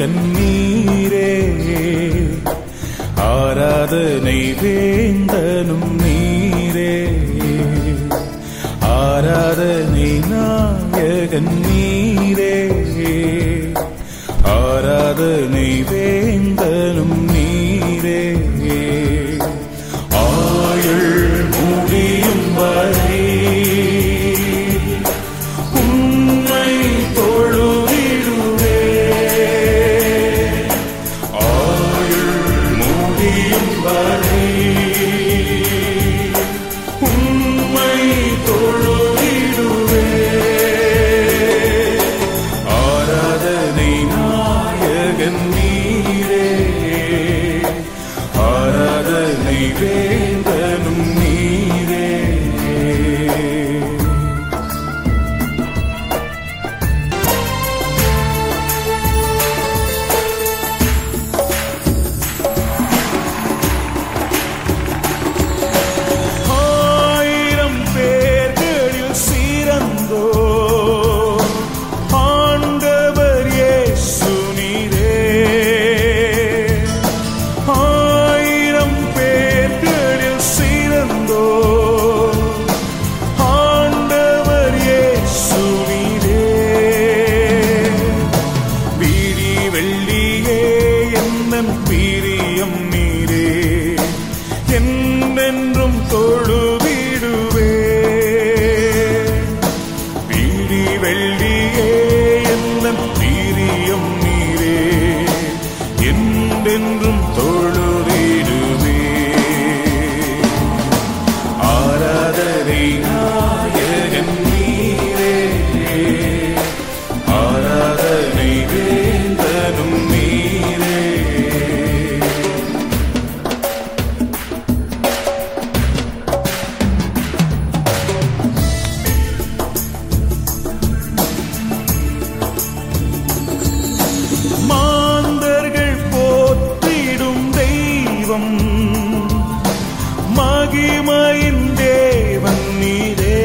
நாயகன் நீரே ஆராதனை வேந்தனும் நீரே ஆராதனை நாயகன் நீரே ஆராதனை வேந்தனும் நீரே ஆயுள் முடியும் வரை உம்மை தொழுதிடுவே ஆயுள் முடியும் வரை உம்மை தொழுதிடுவே ஆராதனை நாயகன் நீரே ஆராதனை வேந்தனும் நீரே ஆயிரம் பேர்களில் சிறந்தோ ஆண்டவர் இயேசு நீரே ஆயிரம் பேர்களில் சிறந்தோ ஆண்டவர் இயேசு நீரே வீடி வெள்ளியே என்னன் பிரியம் நீரே என்னென்றும் தொழுதிடுவே வீடி வெள்ளியே என்னன் பிரியம் நீரே என்றென்றும் தொழுதிடுவே ஆராதனை நாயகன் நீரே ஆராதனை வேந்தனும் நீரே மாந்தர்கள் போற்றிடும் தெய்வம் மகிமையின் தேவன் நீரே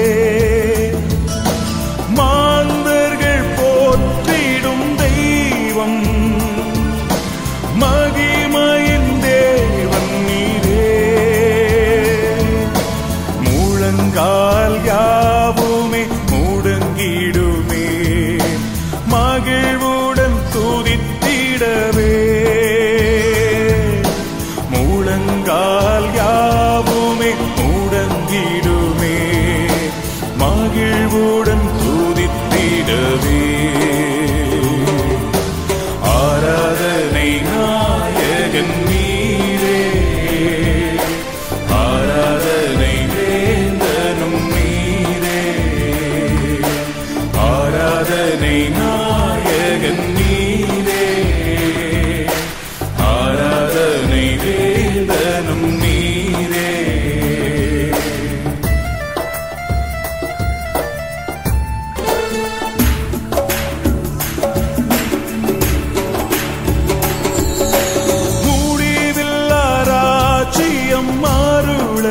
மாந்தர்கள் போற்றிடும் தெய்வம் மகிமையின் தேவன் நீரே முழங்கால் யாவுமே முடங்கிடுமே மகிழ்வுடன் துதித்திடவே முழங்கால் யாவுமே முடங்கிடுமே மகிழ்வுடன் துதித்திடவே ஆராதனை நாயகன் நீரே ஆராதனை வேந்தனும் நீரே ஆராதனை நாயகன் நீரே ஆராதனை வேந்தனும் நீரே முடிவில்லா ராஜ்யம் அருள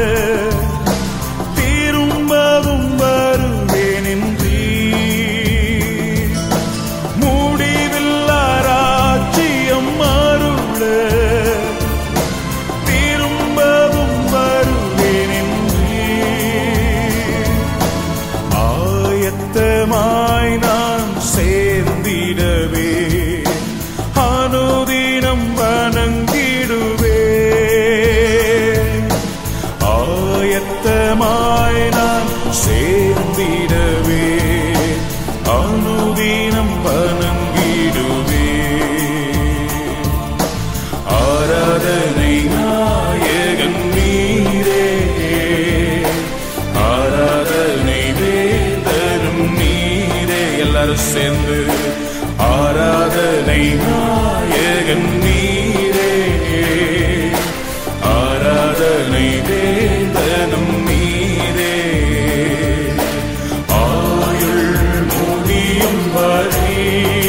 திரும்பவும் வருவேனின்றி முடிவில்லா ராஜ்யம் அருள திரும்பவும் வருவேனின்றி ஆயத்தமாய் நான் சேர்ந்திடவே அனுதினம் வணங்கிடுவே ஆயத்தமாய் நான் சேர்ந்திடவே அனுதினம் வணங்கிடுவே ஆராதனை நாயகன் நீரே ஆராதனை வேந்தரும் நீரே எல்லாரும் சேர்ந்து ஆராதனை நாயகன் நீரே ஆராதனை வேந்தனும் நீரே ஆயுள் முடியும் வரை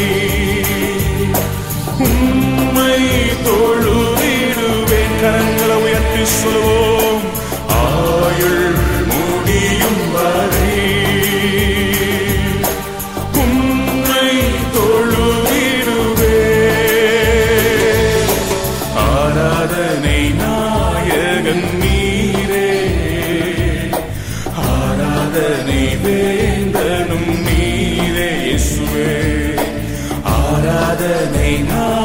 உம்மை தொழுதிடுவேன் கரங்களை உயர்த்தி சொல்லுவோம் ஆயுள் முடியும் வரை உம்மை தொழுதிடுவே வேந்தனும் நீரே இயேசுவே ஆராதனை நான்